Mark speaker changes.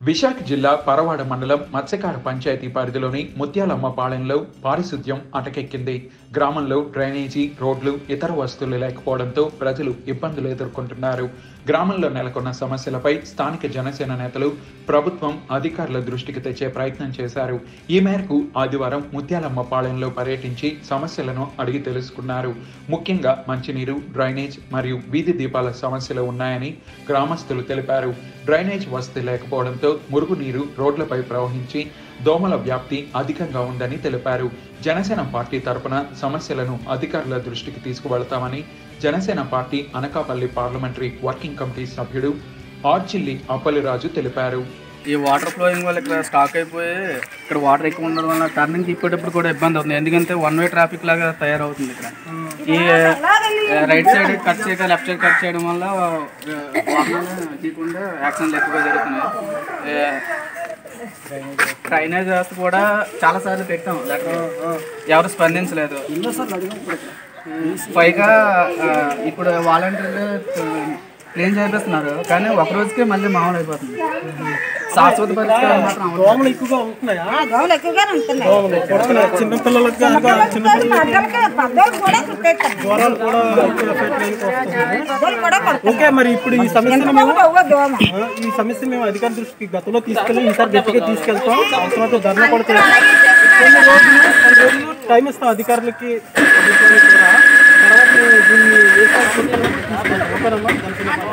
Speaker 1: విశాఖ జిల్లా పరవాడ మండలం మత్స్యకార పంచాయతీ పరిధిలోని ముత్యాలమ్మ పాలెంలో పారిశుద్ధ్యం అటకెక్కింది గ్రామంలో డ్రైనేజీ రోడ్లు ఇతర వస్తువులు లేకపోవడంతో ప్రజలు ఇబ్బందులు ఎదుర్కొంటున్నారు గ్రామంలో నెలకొన్న సమస్యలపై స్థానిక జనసేన నేతలు ప్రభుత్వం అధికారుల దృష్టికి తెచ్చే ప్రయత్నం చేశారు ఈ మేరకు ఆదివారం ముత్యాలమ్మ పాలెంలో పర్యటించి సమస్యలను అడిగి తెలుసుకున్నారు ముఖ్యంగా మంచినీరు డ్రైనేజ్ మరియు వీధి దీపాల సమస్యలు ఉన్నాయని గ్రామస్తులు తెలిపారు డ్రైనేజ్ వసతి లేకపోవడంతో మురుగునీరు రోడ్లపై ప్రవహించి దోమల వ్యాప్తి అధికంగా ఉందని తెలిపారు జనసేన పార్టీ తరపున సమస్యలను అధికారుల దృష్టికి తీసుకువెళతామని Janasena party Anakapalli parliamentary working committee సభ్యుడు ఆర్చిల్లి అప్పలిరాజు తెలిపారు
Speaker 2: ఈ వాటర్ ఫ్లోయింగ్ వల్ల ఇక్కడ స్టాక్ అయిపోయి ఇక్కడ వాటర్ ఎక్కువ ఉండడం వల్ల టర్నింగ్ తిప్పేటప్పుడు కూడా ఇబ్బంది అవుతుంది ఎందుకంటే వన్ వే ట్రాఫిక్ లాగా తయారవుతుంది ఇక్కడ ఈ రైట్ సైడ్ కట్ చేయక లెఫ్ట్ సైడ్ కట్ చేయడం వల్ల వాహనాలు తీయకుండా యాక్సిడెంట్లు ఎక్కువగా జరుగుతున్నాయి డ్రైనేజ్ వ్యవస్థ కూడా చాలా సార్లు పెట్టాం లెటర్ ఎవరు స్పందించలేదు పైగా ఆ, ఇప్పుడు వాలంటీర్లు క్లీన్ చేపిస్తున్నారు కానీ ఒక రోజుకే మళ్ళీ మామూలు అయిపోతుంది శాశ్వత పరిష్కారం మాత్రం అవ్వదు.
Speaker 3: దోమలు ఎక్కువగా ఉంటున్నాయా
Speaker 4: దోమలు ఎక్కువగానే ఉంటున్నాయి
Speaker 3: పడుతున్నాయి చిన్న పిల్లలకి కనుక చిన్న
Speaker 4: పెద్దోళ్ళకి పెద్దోళ్ళు కూడా కుట్టేస్తారు
Speaker 3: జ్వరాలు కూడా ఎక్కువ ఎఫెక్ట్ అయ్యి వస్తున్నాయి
Speaker 4: పెద్దోళ్ళు కూడా పడుతున్నారు
Speaker 3: ఓకే మరి ఇప్పుడు ఈ సమస్యను మేము
Speaker 4: ఒక్క దోమ
Speaker 3: ఆ, ఈ సమస్య మేము అధికార దృష్టికి గతంలో తీసుకెళ్ళి ఈసారి గట్టిగా తీసుకెళ్తాం అవసరమైతే ధర్నా కూడా చేస్తాం. కొన్ని రోజులు కొన్ని రోజులు టైం ఇస్తాం అధికారులకి అధికారులకు కూడా. తర్వాత దీన్ని ఏ సార్ తీసుకెళ్తాం ఓకేనమ్మా